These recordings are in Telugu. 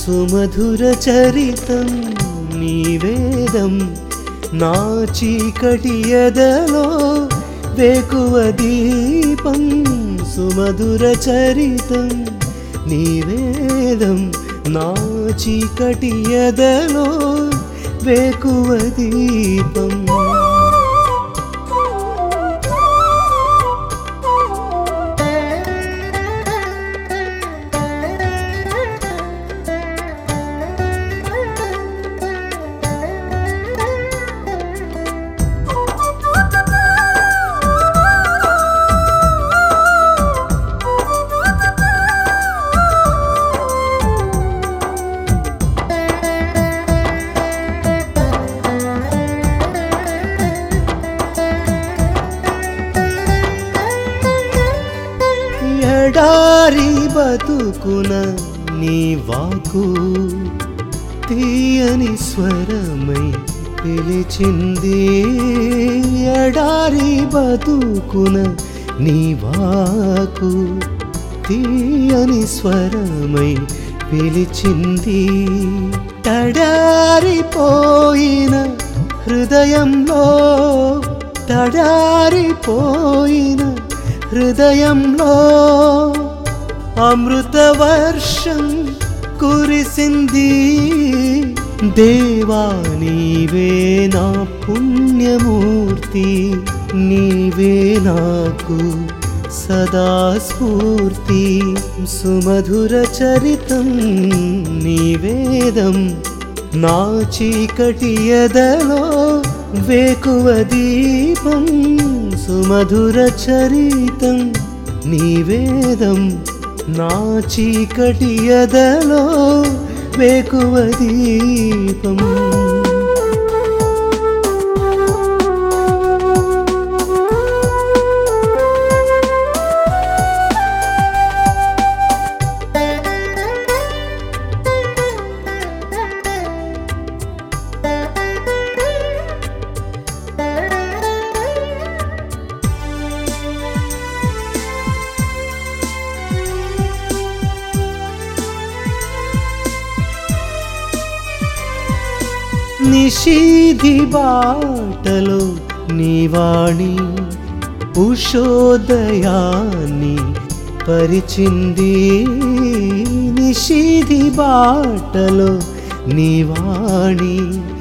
సుమధుర చరితం నీ వేదం నా చీకటి ఎదలో వేకువ దీపం సుమధుర చరితం నీ వేదం నా చీకటి ఎదలో వేకువ దీపం ఎడారి బతుకున నీ వాకు తీయని స్వరమై పిలిచింది ఎడారి బతుకున నీ వాకు తీయని స్వరమై పిలిచింది తడారిపోయిన హృదయంలో తడారిపోయిన హృదయంలో అమృత వర్షం కురిసింది దేవా నీవే నా పుణ్యమూర్తి నీవే నాకు సదా స్ఫూర్తి సుమధుర చరితం నివేదం నా చీకటి ఎదలో వేకువ దీపం సుమధుర చరితం నివేదం నా చీకటి ఎదలో వేకువ దీపం నిషీధి బాటలో నీవాణి ఉషోదయాన్ని పరిచింది నిషీధి బాటలో నీవాణి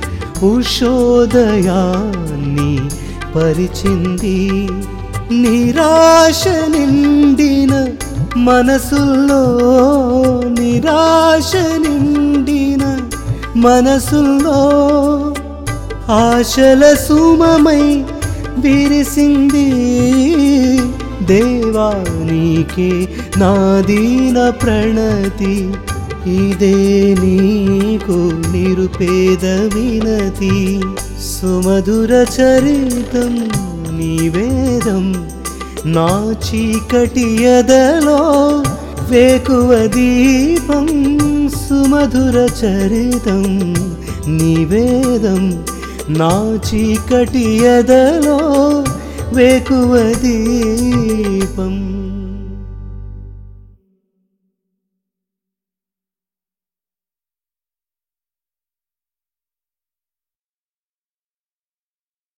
ఉషోదయాన్ని పరిచింది నిరాశ నిండిన మనసుల్లో నిరాశ నిండిన మనసుల్లో ఆశల సుమమై విరిసింది దేవానికి నాదీన ప్రణతి ఇదే నీకు నిరుపేద వినతి సుమధుర చరితం నివేదం నా చీకటి ఎదలో వేకువ దీపం సుమధుర చరితం నివేదం నా చీకటి ఎదలో వేకువ దీపం